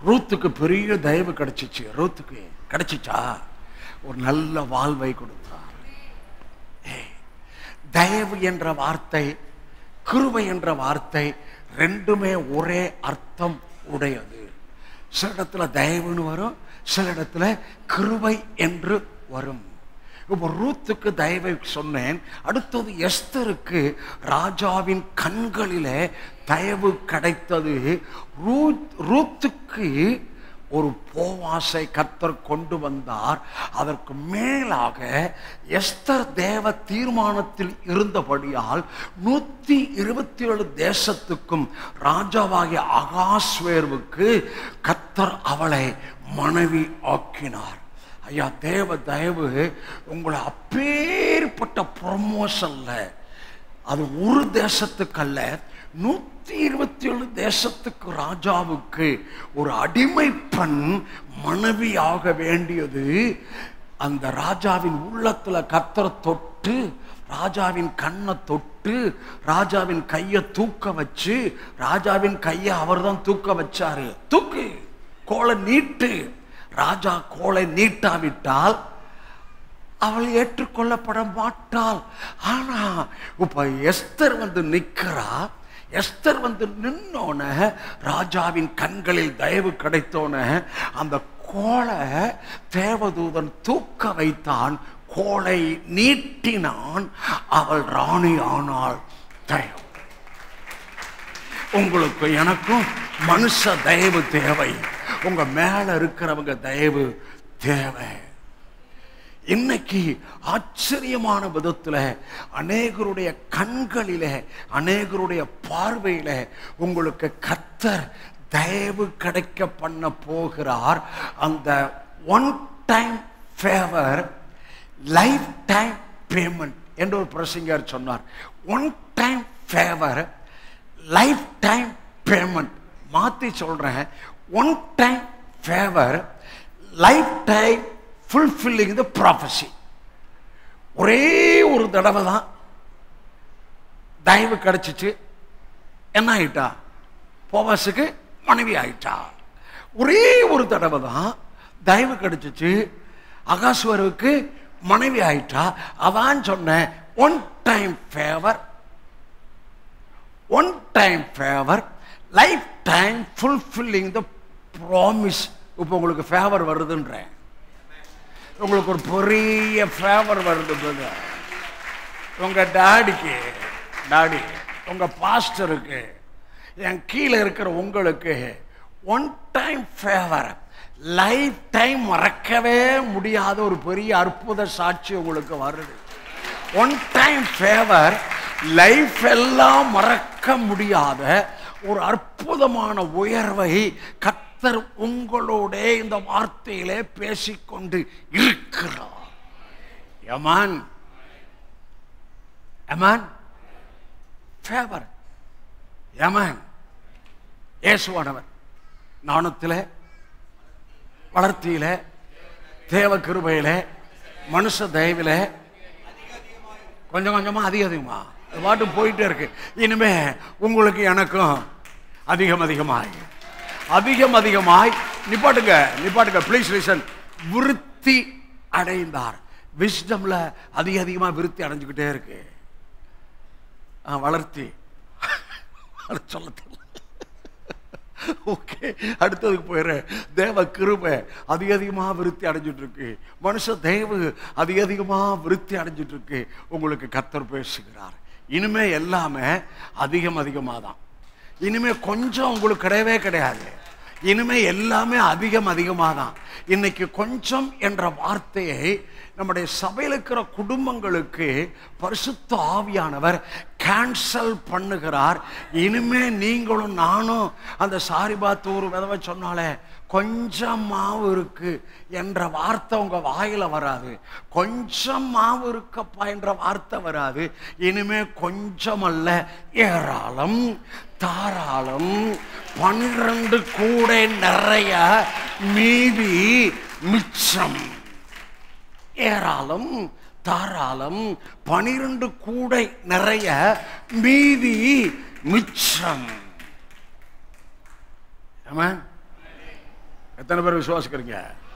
ரூத்துக்கு பெரிய தயவு கிடைச்சிச்சு ரூத்துக்கு கிடைச்சிச்சா ஒரு நல்ல வாழ்வை கொடுத்தார் ஏய், தயவு என்ற வார்த்தை கிருபை என்ற வார்த்தை ரெண்டுமே ஒரே அர்த்தம் உடையது சில இடத்துல தயவுன்னு வரும் சில இடத்துல கிருபை என்று வரும் இப்போ ரூத்துக்கு தயவை சொன்னேன் அடுத்தது எஸ்தருக்கு ராஜாவின் கண்களிலே தயவு கிடைத்தது ரூத் ரூத்துக்கு ஒரு போவாசை கத்தர் கொண்டு வந்தார் அதற்கு மேலாக எஸ்தர் தேவ தீர்மானத்தில் இருந்தபடியால் நூத்தி இருபத்தி ஏழு தேசத்துக்கும் ராஜாவாகிய அகாஸ்வேர்வுக்கு கத்தர் அவளை மனைவி ஆக்கினார் ஐயா தேவ தயவு உங்களை அப்பேற்பட்ட ப்ரொமோஷன்ல அது ஒரு தேசத்துக்கு அல்ல நூத்தி இருபத்தி ஏழு தேசத்துக்கு ராஜாவுக்கு ஒரு அடிமை பெண் மனைவியாக வேண்டியது அந்த ராஜாவின் உள்ளத்துல கத்தர தொட்டு ராஜாவின் கண்ணை தொட்டு ராஜாவின் கையை தூக்க வச்சு ராஜாவின் கையை அவர்தான் தூக்க வச்சாரு தூக்கு கோலை நீட்டு ராஜா கோலை நீட்டாவிட்டால் அவள் ஏற்றுக்கொள்ளப்பட மாட்டாள் ஆனா இப்ப எஸ்தர் வந்து நிக்கிறா எஸ்தர் வந்து நின்னோன ராஜாவின் கண்களில் தயவு கிடைத்தோன அந்த கோலை தேவதூதன் தூக்க வைத்தான் கோலை நீட்டினான் அவள் ராணி ஆனாள் தயவு உங்களுக்கு எனக்கும் மனுஷ தயவு தேவை உங்க மேல இருக்கிறவங்க தயவு தேவை இன்னைக்கு ஆச்சரியமான விதத்துல அநேகருடைய கண்களில அநேகருடைய பார்வையில உங்களுக்கு கத்தர் தயவு கிடைக்க பண்ண போகிறார் அந்த one time favour lifetime payment என்று ஒரு பிரசங்கர் சொன்னார் one time favour lifetime payment மாத்தி சொல்றேன் one time favour lifetime fulfilling the prophecy ஒரே ஒரு தடவை தான் தயவு கிடைச்சிச்சு என்ன ஆயிட்டா போவாசுக்கு மனைவி ஆயிட்டா ஒரே ஒரு தடவை தான் தயவு கிடைச்சிச்சு அகாஸ்வருக்கு மனைவி ஆயிட்டா அதான் சொன்னேன் one time favour one time favour lifetime fulfilling the promise இப்போ உங்களுக்கு ஃபேவர் வருதுன்றேன் உங்களுக்கு ஒரு பெரிய ஃபேவர் வருது brother. உங்க டாடிக்கு டாடி உங்க பாஸ்டருக்கு என் கீழே இருக்கிற உங்களுக்கு one time favour lifetime மறக்கவே முடியாத ஒரு பெரிய அற்புத சாட்சி உங்களுக்கு வருது ஒன் டைம் ஃபேவர் லைஃப் எல்லாம் மறக்க முடியாத ஒரு அற்புதமான உயர்வை கத்தர் உங்களோட இந்த வார்த்தையிலே பேசிக்கொண்டு இருக்கிறார் எமான் எமான் ஃபேவர் எமான் இயேசுவானவர் நாணத்திலே வளர்த்தியில தேவ கிருபையில மனுஷ தயவில கொஞ்சம் கொஞ்சமா அதிக அதிகமா அது பாட்டு போயிட்டே இருக்கு இனிமே உங்களுக்கு எனக்கும் அதிகம் அதிகமாய் அதிகம் அதிகமாய் நிப்பாட்டுங்க நிப்பாட்டுங்க ப்ளீஸ் லிசன் விருத்தி அடைந்தார் விஸ்டம்ல அதிக அதிகமா விருத்தி அடைஞ்சுக்கிட்டே இருக்கு ஆ, வளர்த்தி அது சொல்ல தெரியல ஓகே அடுத்ததுக்கு போயிடுறேன் தேவ கிருபை அதிக அதிகமாக விருத்தி அடைஞ்சிட்டு இருக்கு மனுஷ தெய்வு அதிக அதிகமாக விருத்தி அடைஞ்சிட்டு இருக்கு உங்களுக்கு கத்தர் பேசுகிறார் இனிமே எல்லாமே அதிகம் அதிகமாக தான் இனிமே கொஞ்சம் உங்களுக்கு கிடையவே கிடையாது இனிமே எல்லாமே அதிகம் அதிகமாக தான் இன்னைக்கு கொஞ்சம் என்ற வார்த்தையை நம்முடைய சபையில் இருக்கிற குடும்பங்களுக்கு பரிசுத்த ஆவியானவர் கேன்சல் பண்ணுகிறார் இனிமே நீங்களும் நானும் அந்த சாரிபாத்தூர் விதவை சொன்னாலே கொஞ்சம் மாவு இருக்கு என்ற வார்த்தை உங்க வாயில வராது கொஞ்சம் மாவு இருக்கப்பா என்ற வார்த்தை வராது இனிமே கொஞ்சம் அல்ல ஏராளம் தாராளம் பன்னிரண்டு கூடை நிறைய மீதி மிச்சம் ஏராளம் தாராளம் பனிரெண்டு கூடை நிறைய மீதி மிச்சம் Amen? எத்தனை பேர் விசுவாசிக்கிறீங்க